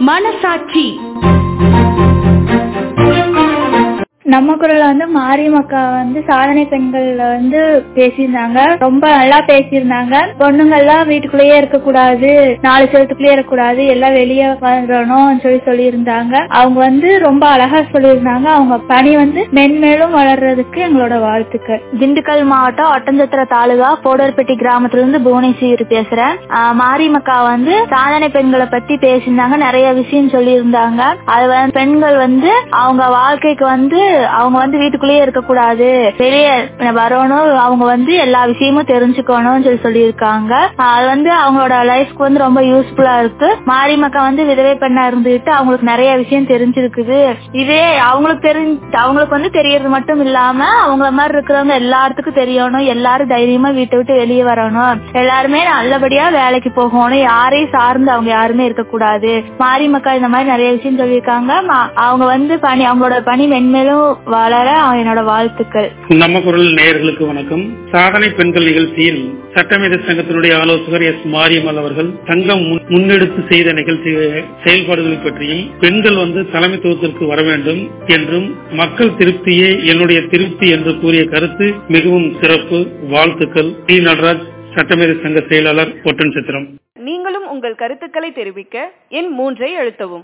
மனசாட்சி நம்ம குரல்ல வந்து மாரியம்மக்கா வந்து சாதனை பெண்கள்ல வந்து பேசியிருந்தாங்க ரொம்ப நல்லா பேசியிருந்தாங்க பொண்ணுங்கள்லாம் வீட்டுக்குள்ளேயே இருக்கக்கூடாது நாலு செவத்துக்குள்ளேயே இருக்கக்கூடாது எல்லாம் வெளியே வரணும் சொல்லி சொல்லியிருந்தாங்க அவங்க வந்து ரொம்ப அழகா சொல்லியிருந்தாங்க அவங்க பணி வந்து மென்மேலும் வளர்றதுக்கு எங்களோட வாழ்த்துக்கள் திண்டுக்கல் மாவட்டம் ஒட்டஞ்சத்திர தாலுகா போடர்பட்டி கிராமத்துல இருந்து புவனேஸ்வரி பேசுறேன் ஆஹ் மாரியம்மக்கா வந்து சாதனை பெண்களை பத்தி பேசியிருந்தாங்க நிறைய விஷயம் சொல்லியிருந்தாங்க அது வந்து பெண்கள் வந்து அவங்க வாழ்க்கைக்கு வந்து அவங்க வந்து வீட்டுக்குள்ளேயே இருக்கக்கூடாது வெளியே வரணும் அவங்க வந்து எல்லா விஷயமும் தெரிஞ்சுக்கணும்னு சொல்லி சொல்லியிருக்காங்க ஆஹ் அது வந்து அவங்களோட லைஃப்க்கு வந்து ரொம்ப யூஸ்ஃபுல்லா இருக்கு மாரியம்மக்கா வந்து விதவை பெண்ணா இருந்துகிட்டு அவங்களுக்கு நிறைய விஷயம் தெரிஞ்சிருக்குது இதே அவங்களுக்கு தெரிஞ்ச அவங்களுக்கு வந்து தெரியறது மட்டும் இல்லாம அவங்கள மாதிரி இருக்கிறவங்க எல்லாத்துக்கும் தெரியணும் எல்லாரும் தைரியமா வீட்டை விட்டு வெளியே வரணும் எல்லாருமே நல்லபடியா வேலைக்கு போகணும் யாரையும் சார்ந்து அவங்க யாருமே இருக்கக்கூடாது மாரியம்மக்கா இந்த மாதிரி நிறைய விஷயம் சொல்லியிருக்காங்க மா- அவங்க வந்து பணி அவங்களோட பணி மென்மேலும் வளர என்னோட வாழ்த்துக்கள் நம்ம குரல் நேயர்களுக்கு வணக்கம் சாதனை பெண்கள் நிகழ்ச்சியில் சட்டமேத சங்கத்தினுடைய ஆலோசகர் எஸ் மாரியம்மாள் அவர்கள் சங்கம் முன்- முன்னெடுத்து செய்த நிகழ்ச்சி செயல்பாடுகள் பற்றியும் பெண்கள் வந்து தலைமைத்துவத்திற்கு வர வேண்டும் என்றும் மக்கள் திருப்தியே என்னுடைய திருப்தி என்று கூறிய கருத்து மிகவும் சிறப்பு வாழ்த்துக்கள் டி நடராஜ் சட்டமேத சங்க செயலாளர் ஒட்டன் சித்திரம் நீங்களும் உங்கள் கருத்துக்களை தெரிவிக்க எண் மூன்றை அழுத்தவும்